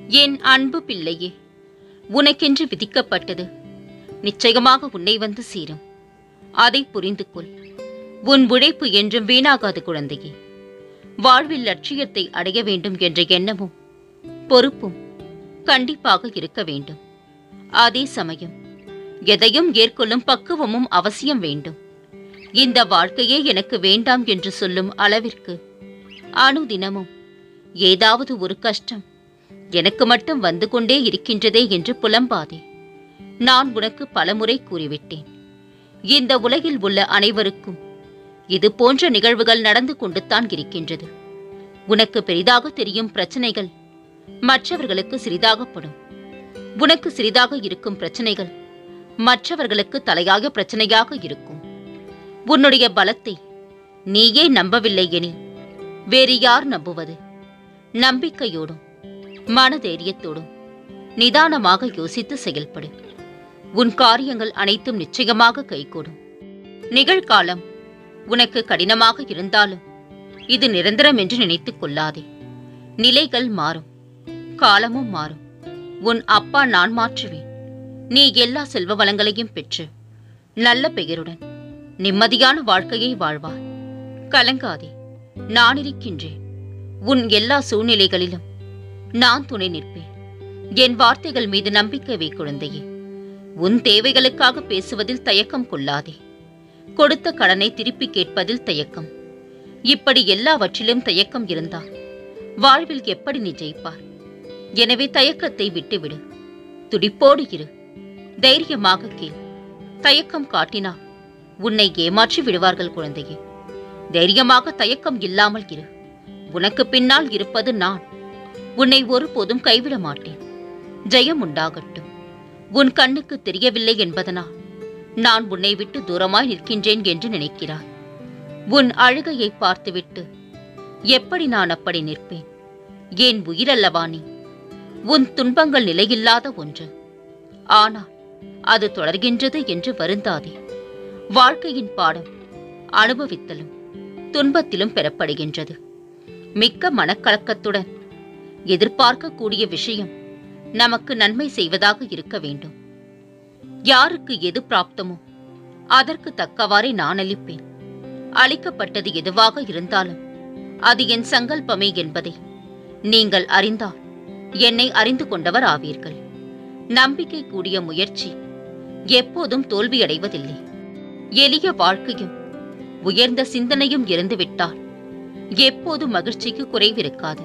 என் அன்பு பிள்ளையே உனக்கென்று விதிக்கப்பட்டது நிச்சயமாக உன்னை வந்து சேரும் அதை புரிந்து கொள் உன் உழைப்பு என்றும் வீணாகாது குழந்தையே வாழ்வில் லட்சியத்தை அடைய வேண்டும் என்ற எண்ணமும் பொறுப்பும் கண்டிப்பாக இருக்க வேண்டும் அதே சமயம் எதையும் ஏற்கொள்ளும் பக்குவமும் அவசியம் வேண்டும் இந்த வாழ்க்கையே எனக்கு வேண்டாம் என்று சொல்லும் அளவிற்கு அனுதினமும் ஏதாவது ஒரு கஷ்டம் எனக்கு மட்டும் வந்து கொண்டே இருக்கின்றதே என்று புலம்பாதே நான் உனக்கு பலமுறை கூறிவிட்டேன் இந்த உலகில் உள்ள அனைவருக்கும் இது போன்ற நிகழ்வுகள் நடந்து கொண்டுத்தான் இருக்கின்றது உனக்கு பெரிதாக தெரியும் பிரச்சனைகள் மற்றவர்களுக்கு சிறிதாகப்படும் உனக்கு சிறிதாக இருக்கும் பிரச்சனைகள் மற்றவர்களுக்கு தலையாக பிரச்சனையாக இருக்கும் உன்னுடைய பலத்தை நீயே நம்பவில்லை எனில் வேறு யார் நம்புவது நம்பிக்கையோடும் மனதைரியத்தோடும் நிதானமாக யோசித்து செயல்படு உன் காரியங்கள் அனைத்தும் நிச்சயமாக கைகூடும் நிகழ்காலம் உனக்கு கடினமாக இருந்தாலும் இது நிரந்தரம் என்று நினைத்துக் கொள்ளாதே நிலைகள் மாறும் காலமும் மாறும் உன் அப்பா நான் மாற்றுவேன் நீ எல்லா செல்வ வளங்களையும் பெற்று நல்ல பெயருடன் நிம்மதியான வாழ்க்கையை வாழ்வாய் கலங்காதே நான் இருக்கின்றேன் உன் எல்லா சூழ்நிலைகளிலும் நான் துணை நிற்பேன் என் வார்த்தைகள் மீது நம்பிக்கை வை குழந்தையே உன் தேவைகளுக்காக பேசுவதில் தயக்கம் கொள்ளாதே கொடுத்த கடனை திருப்பி கேட்பதில் தயக்கம் இப்படி எல்லாவற்றிலும் தயக்கம் இருந்தால் வாழ்வில் எப்படி நீ ஜெயிப்பார் எனவே தயக்கத்தை விட்டுவிடு துடிப்போடு இரு தைரியமாக கேள் தயக்கம் காட்டினால் உன்னை ஏமாற்றி விடுவார்கள் குழந்தையே தைரியமாக தயக்கம் இல்லாமல் இரு உனக்கு பின்னால் இருப்பது நான் உன்னை ஒருபோதும் கைவிட மாட்டேன் ஜெயம் உண்டாகட்டும் உன் கண்ணுக்கு தெரியவில்லை என்பதனால் நான் உன்னை விட்டு தூரமாய் நிற்கின்றேன் என்று நினைக்கிறாய் உன் அழுகையை பார்த்துவிட்டு எப்படி நான் அப்படி நிற்பேன் ஏன் உயிரல்லவா நீ உன் துன்பங்கள் நிலையில்லாத ஒன்று ஆனால் அது தொடர்கின்றது என்று வருந்தாதே வாழ்க்கையின் பாடம் அனுபவித்தலும் துன்பத்திலும் பெறப்படுகின்றது மிக்க மனக்கலக்கத்துடன் எதிர்பார்க்கக்கூடிய விஷயம் நமக்கு நன்மை செய்வதாக இருக்க வேண்டும் யாருக்கு எது பிராப்தமோ அதற்கு தக்கவாறே நான் அளிப்பேன் அளிக்கப்பட்டது எதுவாக இருந்தாலும் அது என் சங்கல்பமே என்பதை நீங்கள் அறிந்தால் என்னை அறிந்து கொண்டவர் ஆவீர்கள் நம்பிக்கை கூடிய முயற்சி எப்போதும் தோல்வியடைவதில்லை எளிய வாழ்க்கையும் உயர்ந்த சிந்தனையும் இருந்துவிட்டால் எப்போதும் மகிழ்ச்சிக்கு குறைவிருக்காது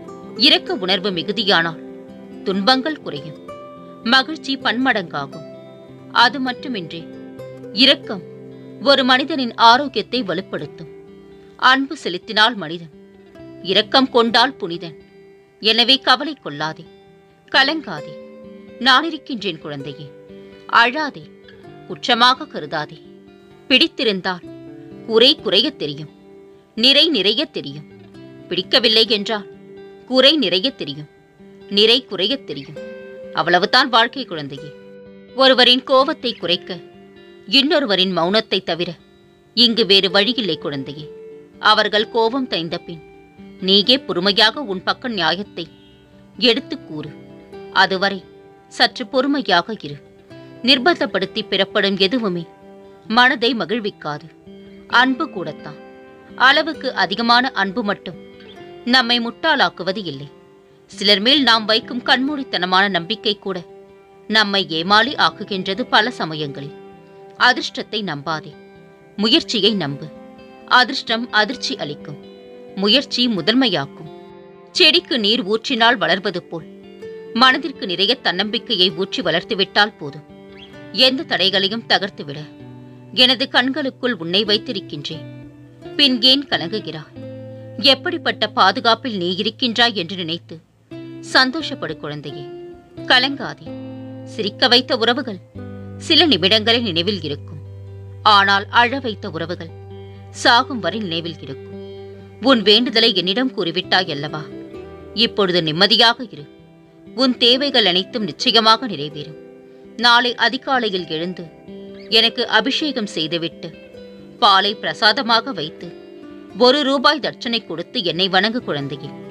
இரக்க உணர்வு மிகுதியானால் துன்பங்கள் குறையும் மகிழ்ச்சி பன்மடங்காகும் அது மட்டுமின்றி இரக்கம் ஒரு மனிதனின் ஆரோக்கியத்தை வலுப்படுத்தும் அன்பு செலுத்தினால் மனிதன் இரக்கம் கொண்டால் புனிதன் எனவே கவலை கொள்ளாதே கலங்காதே நான் இருக்கின்றேன் குழந்தையே அழாதே குற்றமாக கருதாதே பிடித்திருந்தால் குறை குறையத் தெரியும் நிறை நிறையத் தெரியும் பிடிக்கவில்லை என்றால் குறை நிறையத் தெரியும் நிறை குறையத் தெரியும் அவ்வளவுதான் வாழ்க்கை குழந்தையே ஒருவரின் கோபத்தை குறைக்க இன்னொருவரின் மௌனத்தை தவிர இங்கு வேறு வழியில்லை குழந்தையே அவர்கள் கோபம் தைந்த பின் நீயே பொறுமையாக உன் பக்க நியாயத்தை எடுத்துக் கூறு அதுவரை சற்று பொறுமையாக இரு நிர்பந்தப்படுத்தி பெறப்படும் எதுவுமே மனதை மகிழ்விக்காது அன்பு கூடத்தான் அளவுக்கு அதிகமான அன்பு மட்டும் நம்மை முட்டாளாக்குவது இல்லை சிலர் மேல் நாம் வைக்கும் கண்மூடித்தனமான நம்பிக்கை கூட நம்மை ஏமாளி ஆக்குகின்றது பல சமயங்களில் அதிர்ஷ்டத்தை நம்பாதே முயற்சியை நம்பு அதிர்ஷ்டம் அதிர்ச்சி அளிக்கும் முயற்சி முதன்மையாக்கும் செடிக்கு நீர் ஊற்றினால் வளர்வது போல் மனதிற்கு நிறைய தன்னம்பிக்கையை ஊற்றி வளர்த்துவிட்டால் போதும் எந்த தடைகளையும் தகர்த்துவிட எனது கண்களுக்குள் உன்னை வைத்திருக்கின்றேன் பின் ஏன் கலங்குகிறாய் எப்படிப்பட்ட பாதுகாப்பில் நீ இருக்கின்றாய் என்று நினைத்து சந்தோஷப்படு குழந்தையே கலங்காதே சிரிக்க வைத்த உறவுகள் சில நிமிடங்களில் நினைவில் இருக்கும் ஆனால் அழ வைத்த உறவுகள் சாகும் வரை நினைவில் இருக்கும் உன் வேண்டுதலை என்னிடம் கூறிவிட்டாய் அல்லவா இப்பொழுது நிம்மதியாக இரு உன் தேவைகள் அனைத்தும் நிச்சயமாக நிறைவேறும் நாளை அதிகாலையில் எழுந்து எனக்கு அபிஷேகம் செய்துவிட்டு பாலை பிரசாதமாக வைத்து ஒரு ரூபாய் தட்சணை கொடுத்து என்னை வணங்கு குழந்தையே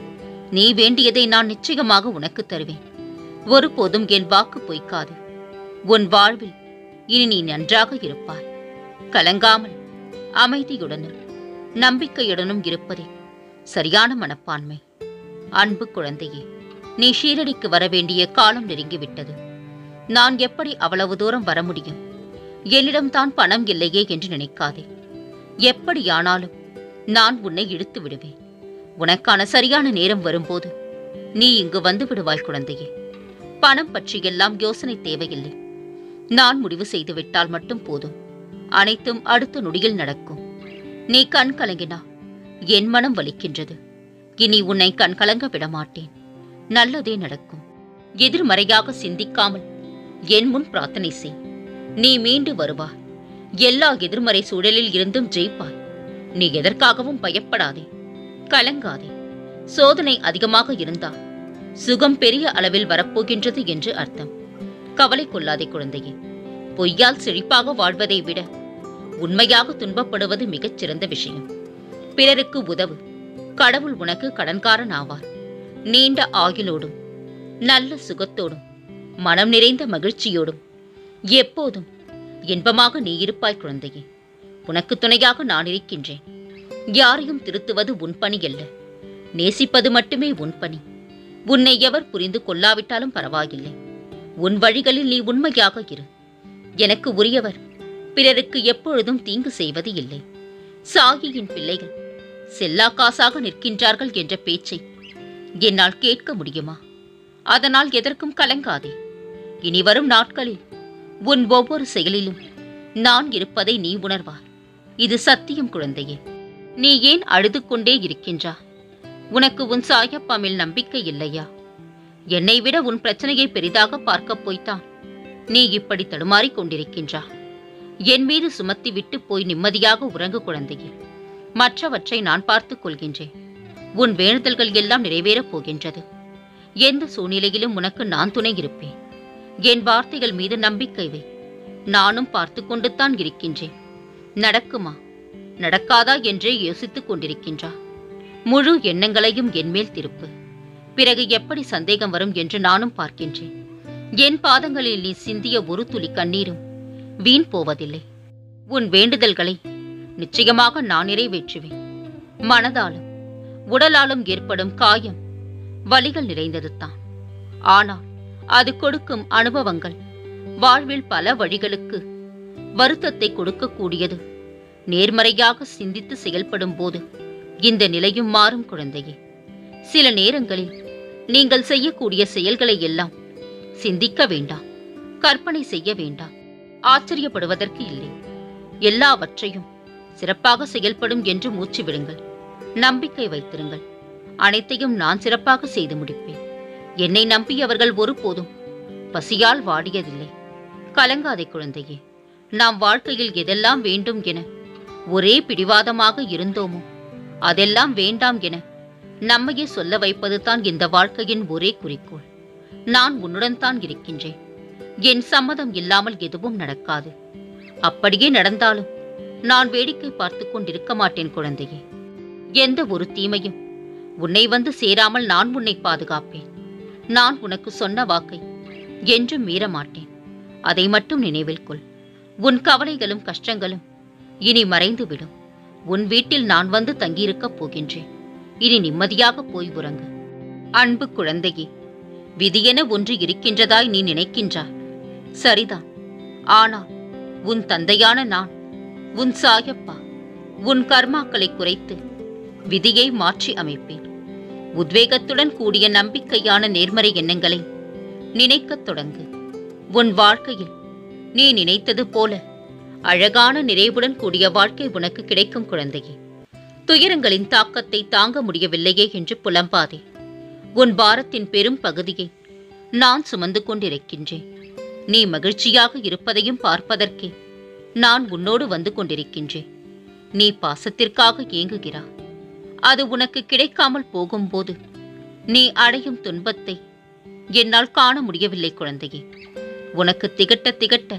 நீ வேண்டியதை நான் நிச்சயமாக உனக்கு தருவேன் ஒருபோதும் என் வாக்கு பொய்க்காது உன் வாழ்வில் இனி நீ நன்றாக இருப்பாய் கலங்காமல் அமைதியுடனும் நம்பிக்கையுடனும் இருப்பதே சரியான மனப்பான்மை அன்பு குழந்தையே நீ ஷீரடிக்கு வர வேண்டிய காலம் நெருங்கிவிட்டது நான் எப்படி அவ்வளவு தூரம் வர முடியும் என்னிடம்தான் பணம் இல்லையே என்று நினைக்காதே எப்படியானாலும் நான் உன்னை இழுத்து விடுவேன் உனக்கான சரியான நேரம் வரும்போது நீ இங்கு வந்து விடுவாய் குழந்தையே பணம் பற்றியெல்லாம் யோசனை தேவையில்லை நான் முடிவு செய்துவிட்டால் மட்டும் போதும் அனைத்தும் அடுத்த நொடியில் நடக்கும் நீ கண் கலங்கினா என் மனம் வலிக்கின்றது இனி உன்னை கண் கலங்க விடமாட்டேன் நல்லதே நடக்கும் எதிர்மறையாக சிந்திக்காமல் என் முன் பிரார்த்தனை செய் நீ மீண்டு வருவாய் எல்லா எதிர்மறை சூழலில் இருந்தும் ஜெயிப்பாய் நீ எதற்காகவும் பயப்படாதே கலங்காதே சோதனை அதிகமாக இருந்தால் சுகம் பெரிய அளவில் வரப்போகின்றது என்று அர்த்தம் கவலை கொள்ளாதே குழந்தையே பொய்யால் செழிப்பாக வாழ்வதை விட உண்மையாக துன்பப்படுவது மிகச் சிறந்த விஷயம் பிறருக்கு உதவு கடவுள் உனக்கு கடன்காரன் ஆவார் நீண்ட ஆயுளோடும் நல்ல சுகத்தோடும் மனம் நிறைந்த மகிழ்ச்சியோடும் எப்போதும் இன்பமாக நீ இருப்பாய் குழந்தையே உனக்கு துணையாக நான் இருக்கின்றேன் யாரையும் திருத்துவது உன் பணி அல்ல நேசிப்பது மட்டுமே உன் பணி உன்னை எவர் புரிந்து கொள்ளாவிட்டாலும் பரவாயில்லை உன் வழிகளில் நீ உண்மையாக இரு எனக்கு உரியவர் பிறருக்கு எப்பொழுதும் தீங்கு செய்வது இல்லை சாகியின் பிள்ளைகள் செல்லா காசாக நிற்கின்றார்கள் என்ற பேச்சை என்னால் கேட்க முடியுமா அதனால் எதற்கும் கலங்காதே இனி வரும் நாட்களில் உன் ஒவ்வொரு செயலிலும் நான் இருப்பதை நீ உணர்வாய் இது சத்தியம் குழந்தையே நீ ஏன் அழுது கொண்டே இருக்கின்றா உனக்கு உன் சாயப்பா மேல் நம்பிக்கை இல்லையா என்னை விட உன் பிரச்சனையை பெரிதாக பார்க்கப் போய்த்தான் நீ இப்படி தடுமாறிக் கொண்டிருக்கின்றா என் மீது சுமத்தி விட்டு போய் நிம்மதியாக உறங்கு குழந்தையே மற்றவற்றை நான் பார்த்துக் கொள்கின்றேன் உன் வேண்டுதல்கள் எல்லாம் நிறைவேறப் போகின்றது எந்த சூழ்நிலையிலும் உனக்கு நான் துணை இருப்பேன் என் வார்த்தைகள் மீது நம்பிக்கை வை நானும் பார்த்து கொண்டுத்தான் இருக்கின்றேன் நடக்குமா நடக்காதா என்றே யோசித்துக் கொண்டிருக்கின்றா முழு எண்ணங்களையும் என்மேல் திருப்பு பிறகு எப்படி சந்தேகம் வரும் என்று நானும் பார்க்கின்றேன் என் பாதங்களில் நீ சிந்திய ஒரு துளி கண்ணீரும் வீண் போவதில்லை உன் வேண்டுதல்களை நிச்சயமாக நான் நிறைவேற்றுவேன் மனதாலும் உடலாலும் ஏற்படும் காயம் வலிகள் நிறைந்ததுதான் ஆனால் அது கொடுக்கும் அனுபவங்கள் வாழ்வில் பல வழிகளுக்கு வருத்தத்தை கொடுக்கக்கூடியது நேர்மறையாக சிந்தித்து செயல்படும் போது இந்த நிலையும் மாறும் குழந்தையே சில நேரங்களில் நீங்கள் செய்யக்கூடிய செயல்களை எல்லாம் சிந்திக்க வேண்டாம் கற்பனை செய்ய வேண்டாம் ஆச்சரியப்படுவதற்கு இல்லை எல்லாவற்றையும் சிறப்பாக செயல்படும் என்று மூச்சு விடுங்கள் நம்பிக்கை வைத்திருங்கள் அனைத்தையும் நான் சிறப்பாக செய்து முடிப்பேன் என்னை நம்பியவர்கள் ஒருபோதும் பசியால் வாடியதில்லை கலங்காதே குழந்தையே நாம் வாழ்க்கையில் எதெல்லாம் வேண்டும் என ஒரே பிடிவாதமாக இருந்தோமோ அதெல்லாம் வேண்டாம் என நம்மையே சொல்ல வைப்பதுதான் இந்த வாழ்க்கையின் ஒரே குறிக்கோள் நான் உன்னுடன் தான் இருக்கின்றேன் என் சம்மதம் இல்லாமல் எதுவும் நடக்காது அப்படியே நடந்தாலும் நான் வேடிக்கை பார்த்து கொண்டிருக்க மாட்டேன் குழந்தையே எந்த ஒரு தீமையும் உன்னை வந்து சேராமல் நான் உன்னை பாதுகாப்பேன் நான் உனக்கு சொன்ன வாக்கை என்றும் மீற மாட்டேன் அதை மட்டும் நினைவில் கொள் உன் கவலைகளும் கஷ்டங்களும் இனி மறைந்துவிடும் உன் வீட்டில் நான் வந்து தங்கியிருக்கப் போகின்றேன் இனி நிம்மதியாக போய் உறங்கு அன்பு குழந்தையே விதியென ஒன்று இருக்கின்றதாய் நீ நினைக்கின்றாய் சரிதான் ஆனால் உன் தந்தையான நான் உன் சாயப்பா உன் கர்மாக்களை குறைத்து விதியை மாற்றி அமைப்பேன் உத்வேகத்துடன் கூடிய நம்பிக்கையான நேர்மறை எண்ணங்களை நினைக்கத் தொடங்கு உன் வாழ்க்கையில் நீ நினைத்தது போல அழகான நிறைவுடன் கூடிய வாழ்க்கை உனக்கு கிடைக்கும் குழந்தையே துயரங்களின் தாக்கத்தை தாங்க முடியவில்லையே என்று புலம்பாதே உன் பாரத்தின் பெரும் பகுதியை நான் சுமந்து கொண்டிருக்கின்றேன் நீ மகிழ்ச்சியாக இருப்பதையும் பார்ப்பதற்கே நான் உன்னோடு வந்து கொண்டிருக்கின்றேன் நீ பாசத்திற்காக ஏங்குகிறாய் அது உனக்கு கிடைக்காமல் போகும்போது நீ அடையும் துன்பத்தை என்னால் காண முடியவில்லை குழந்தையே உனக்கு திகட்ட திகட்ட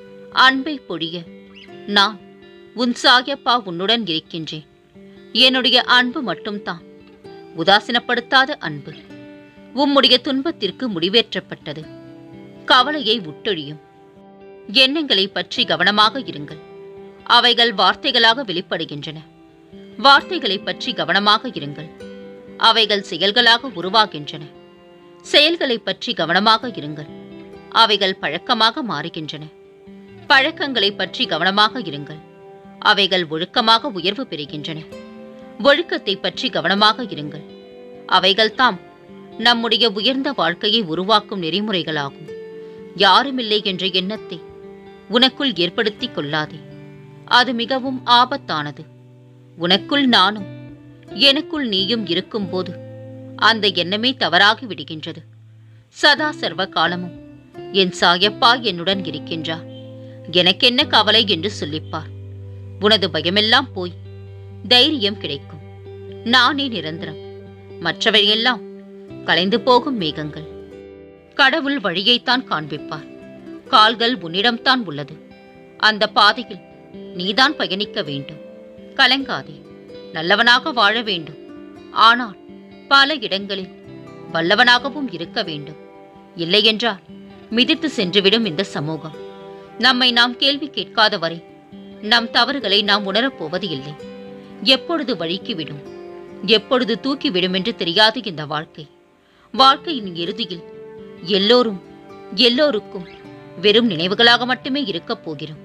அன்பை பொழிய நான் உன் சாயப்பா உன்னுடன் இருக்கின்றேன் என்னுடைய அன்பு மட்டும்தான் உதாசீனப்படுத்தாத அன்பு உம்முடைய துன்பத்திற்கு முடிவேற்றப்பட்டது கவலையை உட்டொழியும் எண்ணங்களை பற்றி கவனமாக இருங்கள் அவைகள் வார்த்தைகளாக வெளிப்படுகின்றன வார்த்தைகளை பற்றி கவனமாக இருங்கள் அவைகள் செயல்களாக உருவாகின்றன செயல்களை பற்றி கவனமாக இருங்கள் அவைகள் பழக்கமாக மாறுகின்றன பழக்கங்களை பற்றி கவனமாக இருங்கள் அவைகள் ஒழுக்கமாக உயர்வு பெறுகின்றன ஒழுக்கத்தை பற்றி கவனமாக இருங்கள் அவைகள் தாம் நம்முடைய உயர்ந்த வாழ்க்கையை உருவாக்கும் நெறிமுறைகளாகும் யாருமில்லை என்ற எண்ணத்தை உனக்குள் ஏற்படுத்திக் கொள்ளாதே அது மிகவும் ஆபத்தானது உனக்குள் நானும் எனக்குள் நீயும் இருக்கும்போது அந்த எண்ணமே தவறாகி விடுகின்றது சதா சர்வ காலமும் என் சாயப்பா என்னுடன் இருக்கின்றார் எனக்கென்ன கவலை என்று சொல்லிப்பார் உனது பயமெல்லாம் போய் தைரியம் கிடைக்கும் நானே நிரந்தரம் மற்றவையெல்லாம் கலைந்து போகும் மேகங்கள் கடவுள் வழியைத்தான் காண்பிப்பார் கால்கள் உன்னிடம்தான் உள்ளது அந்த பாதையில் நீதான் பயணிக்க வேண்டும் கலங்காதே நல்லவனாக வாழ வேண்டும் ஆனால் பல இடங்களில் வல்லவனாகவும் இருக்க வேண்டும் இல்லையென்றால் மிதித்து சென்றுவிடும் இந்த சமூகம் நம்மை நாம் கேள்வி கேட்காத வரை நம் தவறுகளை நாம் உணரப்போவது இல்லை எப்பொழுது வழிக்கிவிடும் எப்பொழுது தூக்கிவிடும் என்று தெரியாது இந்த வாழ்க்கை வாழ்க்கையின் இறுதியில் எல்லோரும் எல்லோருக்கும் வெறும் நினைவுகளாக மட்டுமே இருக்கப் போகிறோம்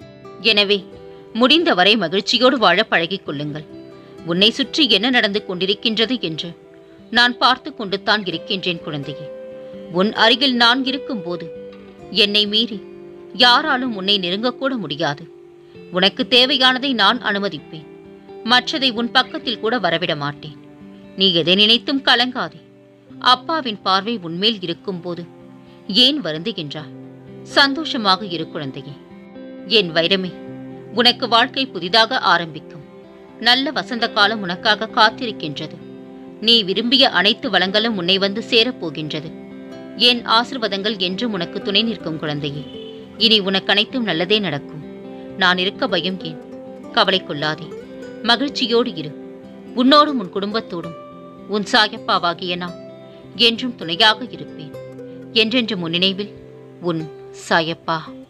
எனவே முடிந்தவரை மகிழ்ச்சியோடு வாழ பழகிக் கொள்ளுங்கள் உன்னை சுற்றி என்ன நடந்து கொண்டிருக்கின்றது என்று நான் பார்த்து கொண்டு தான் இருக்கின்றேன் குழந்தையே உன் அருகில் நான் இருக்கும்போது என்னை மீறி யாராலும் உன்னை நெருங்கக்கூட முடியாது உனக்கு தேவையானதை நான் அனுமதிப்பேன் மற்றதை உன் பக்கத்தில் கூட வரவிட மாட்டேன் நீ எதை நினைத்தும் கலங்காதே அப்பாவின் பார்வை உன்மேல் இருக்கும்போது ஏன் வருந்துகின்றாய் சந்தோஷமாக இரு குழந்தையே என் வைரமே உனக்கு வாழ்க்கை புதிதாக ஆரம்பிக்கும் நல்ல வசந்த காலம் உனக்காக காத்திருக்கின்றது நீ விரும்பிய அனைத்து வளங்களும் உன்னை வந்து சேரப்போகின்றது என் ஆசிர்வாதங்கள் என்றும் உனக்கு துணை நிற்கும் குழந்தையே இனி உனக்கு அனைத்தும் நல்லதே நடக்கும் நான் இருக்க பயம் ஏன் கவலை கொள்ளாதே மகிழ்ச்சியோடு இரு உன்னோடும் உன் குடும்பத்தோடும் உன் சாயப்பாவாகிய நான் என்றும் துணையாக இருப்பேன் என்றென்று முன்னினைவில் உன் சாயப்பா